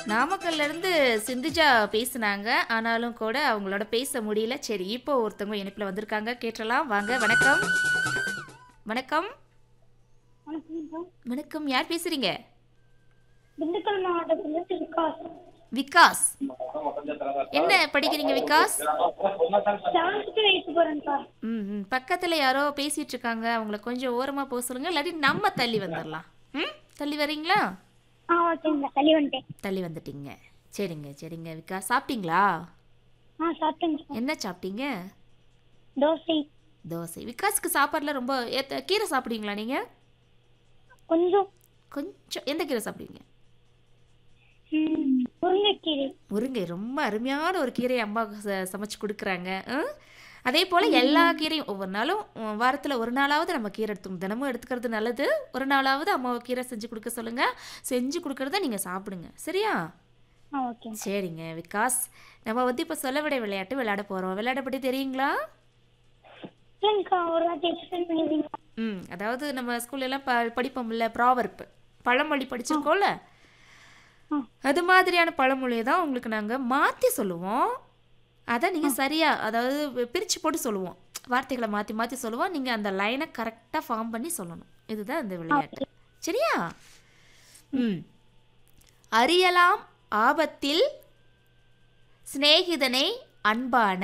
நாமக்கல்ல இருந்து சிந்துஜா பேசுனாங்க ஆனாலும் கூட அவங்களோட பேச முடியல சரி இப்போ ஒருத்தவங்க இணைப்பில் வந்திருக்காங்க கேட்டலாம் வாங்க வணக்கம் வணக்கம் வணக்கம் யார் பேசுறீங்க திண்டுக்கல் மாவட்டத்துல விகாஸ் விகாஸ் என்ன படிக்கிறீங்க விகாஸ் செவன்த் எயித்து போறேன்ப்பா ம் ம். பக்கத்துல யாரோ பேசிட்டு இருக்காங்க அவங்கள கொஞ்சம் ஓரமா போக சொல்லுங்க இல்லாட்டி நம்ம தள்ளி வந்துடலாம் ம் தள்ளி வரீங்களா ஆ ஓகேங்க தள்ளி வந்துட்டேன் தள்ளி வந்துட்டீங்க சரிங்க சரிங்க விகாஸ் சாப்பிட்டீங்களா ஆ சாப்பிட்டேங்க சார் என்ன சாப்பிட்டீங்க தோசை தோசை விகாஸ்க்கு சாப்பாடுல ரொம்ப ஏத்த கீரை சாப்பிடுவீங்களா நீங்க கொஞ்சம் கொஞ்சம் எந்த கீரை சாப்பிடுவீங்க ம், முருங்கைக்கீரை முருங்கை ரொம்ப அருமையான ஒரு கீரை அம்மா ச- சமைச்சு கொடுக்குறாங்க ம்? அதே போல் எல்லா கீரையும் ஒவ்வொரு நாளும் உம், வாரத்தில் ஒரு நாளாவது நம்ம கீரை எடுத்துக்கணும் தினமும் எடுத்துக்கிறது நல்லது ஒரு நாளாவது அம்மாவை கீரை செஞ்சு கொடுக்க சொல்லுங்கள் செஞ்சு கொடுக்குறத நீங்கள் சாப்பிடுங்க சரியா ஆ ஓகேங்க சரிங்க விகாஸ் நம்ம வந்து இப்போ சொல்லவிட விளையாட்டு விளையாட போகிறோம் விளையாட பற்றி தெரியுங்களா இல்லைங்கக்கா ஒரு வாட்டி எக்ஸ்பிளைன் பண்ணிடுறீங்களா ம் அதாவது நம்ம ஸ்கூல்ல எல்லாம் ப படிப்போம்ல ப்ராவர்ப்பு பழமொழி படிச்சிருக்கோம்ல ஆ. அது மாதிரியான பழமொழியை தான் உங்களுக்கு நாங்கள் மாற்றி சொல்லுவோம் அதை நீங்கள் சரியாக அதாவது பிரித்து போட்டு சொல்லுவோம் வார்த்தைகளை மாற்றி மாற்றி சொல்லுவோம் நீங்கள் அந்த லைனை கரெக்டாக ஃபார்ம் பண்ணி சொல்லணும் இதுதான் இந்த விளையாட்டு சரியா ம் அறியலாம் ஆபத்தில் சிநேகிதனை அன்பான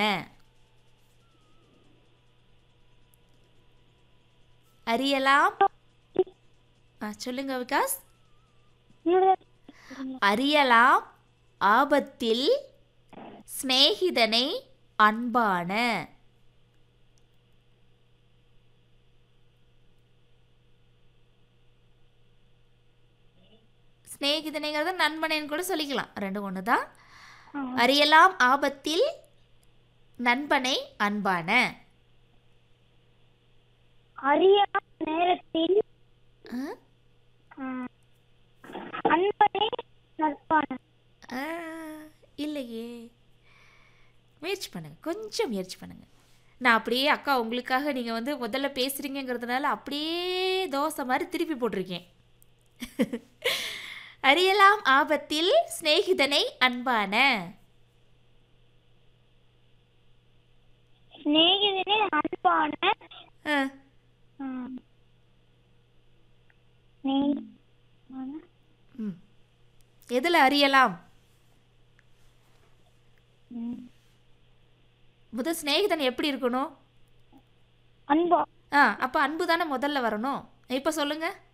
அறியலாம் ஆ, சொல்லுங்க விகாஸ் இன்னொரு வாட்டி சொல்றீங்களா? அறியலாம் ஆபத்தில் சிநேகிதனை அன்பான சிநேகிதனைங்கிறத நண்பனேன்னு கூட சொல்லிக்கலாம் ரெண்டு ஒன்று தான் ஆ, அறியலாம் ஆபத்தில் நண்பனை அன்பான அறியாத நேரத்தில் ஆ? ஆ, அன்பனே நட்பான ஆ, இல்லையே முயற்சி பண்ணுங்க கொஞ்சம் முயற்சி பண்ணுங்க நான் அப்படியே அக்கா உங்களுக்காக நீங்கள் வந்து முதல்ல பேசுகிறீங்கிறதுனால அப்படியே தோசை மாதிரி திருப்பி போட்டிருக்கேன் அறியலாம் ஆபத்தில் சிநேகிதனை அன்பான சிநேகிதனே அன்பான ஆ, ஆ, சிநேகிதனான ம் எதில் அறியலாம் ம், முதல் சிநேகிதன் எப்படி இருக்கணும் அன்பா ஆ அப்போ அன்பு தானே முதல்ல வரணும் இப்போ சொல்லுங்கள்